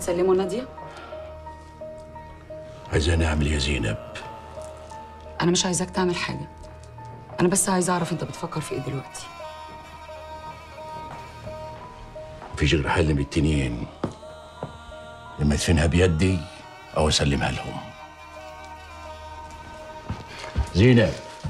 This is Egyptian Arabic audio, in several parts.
تسلمه ناديه عايزاني اعمل يا زينب انا مش عايزاك تعمل حاجه انا بس عايزه اعرف انت بتفكر في ايه دلوقتي مفيش غير حل من التنين لما ادفنها بيدي او اسلمها لهم زينب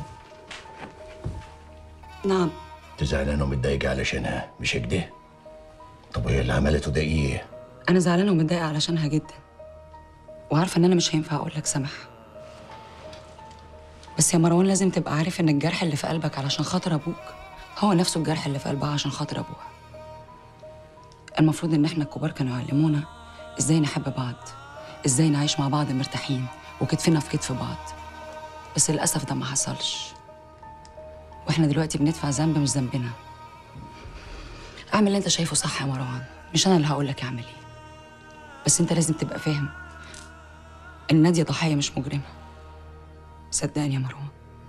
نعم تزعلانه ومتضايقه علشانها مش كده طب وهي اللي عملته ده ايه انا زعلانه ومتضايقه علشانها جدا وعارفه ان انا مش هينفع اقول لك سامح بس يا مروان لازم تبقى عارف ان الجرح اللي في قلبك علشان خاطر ابوك هو نفسه الجرح اللي في قلبها عشان خاطر ابوها المفروض ان احنا الكبار كانوا يعلمونا ازاي نحب بعض ازاي نعيش مع بعض مرتاحين وكتفنا في كتف بعض بس للاسف ده ما حصلش واحنا دلوقتي بندفع ذنب مش ذنبنا اعمل اللي انت شايفه صح يا مروان مش انا اللي هقول لك اعمل ايه بس انت لازم تبقى فاهم ان ناديه ضحيه مش مجرمه صدقني يا مروان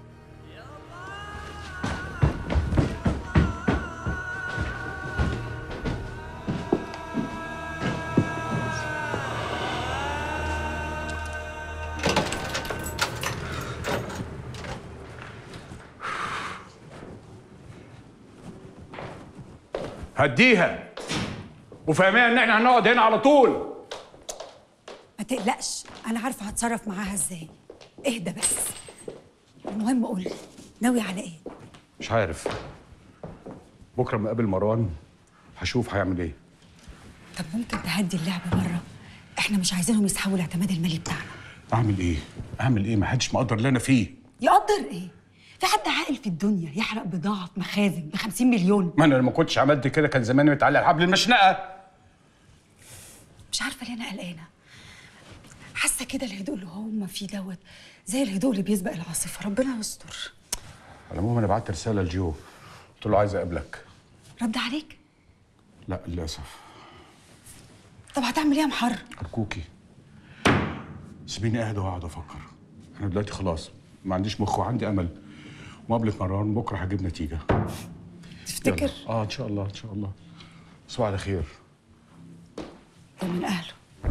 هديها وفهميها ان احنا هنقعد هنا على طول ما تقلقش انا عارفه هتصرف معاها ازاي اهدى بس المهم قول لي ناوي على ايه مش عارف بكره ما اقابل مروان هشوف هيعمل ايه طب ممكن تهدي اللعبه بره احنا مش عايزينهم يسحبوا الاعتماد المالي بتاعنا اعمل ايه اعمل ايه ما حدش مقدر اللي انا فيه يقدر ايه في حد عاقل في الدنيا يحرق بضاعه في مخازن ب 50 مليون ما انا لو ما كنتش عملت كده كان زماني متعلق على حبل المشنقه مش عارفه ليه انا قلقانه حاسه كده الهدوء اللي هم فيه دوت زي الهدوء اللي بيسبق العاصفه ربنا يستر على العموم انا بعت رساله لجو قلت له عايز اقابلك رد عليك لا للاسف طب هتعمل ايه يا محر ارجوكي سيبيني قاعد واقعد افكر انا دلوقتي خلاص ما عنديش مخ وعندي امل مقابله مروان بكره هجيب نتيجه تفتكر يلا. اه ان شاء الله ان شاء الله تصبح على خير ده من اهله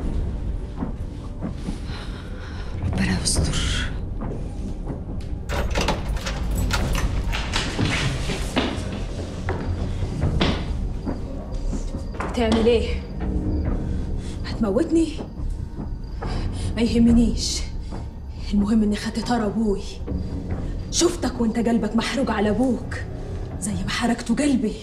ربنا يستر بتعمل ايه؟ هتموتني؟ ما يهمنيش المهم اني خدت طار ابوي شفتك وانت قلبك محروق على ابوك زي ما حرقته قلبي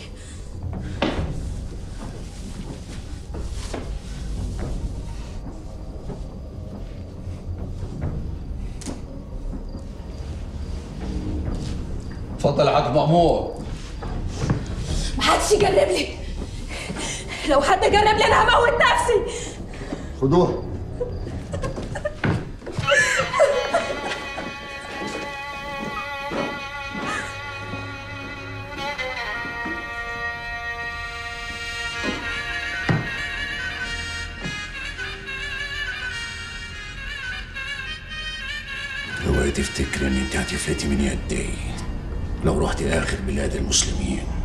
اتفضل يا حاج مأمور محدش يقرب لي لو حد قرب لي انا هموت نفسي خدوها اوعي تفتكر ان انت هتفلتي من يدي لو رحت اخر بلاد المسلمين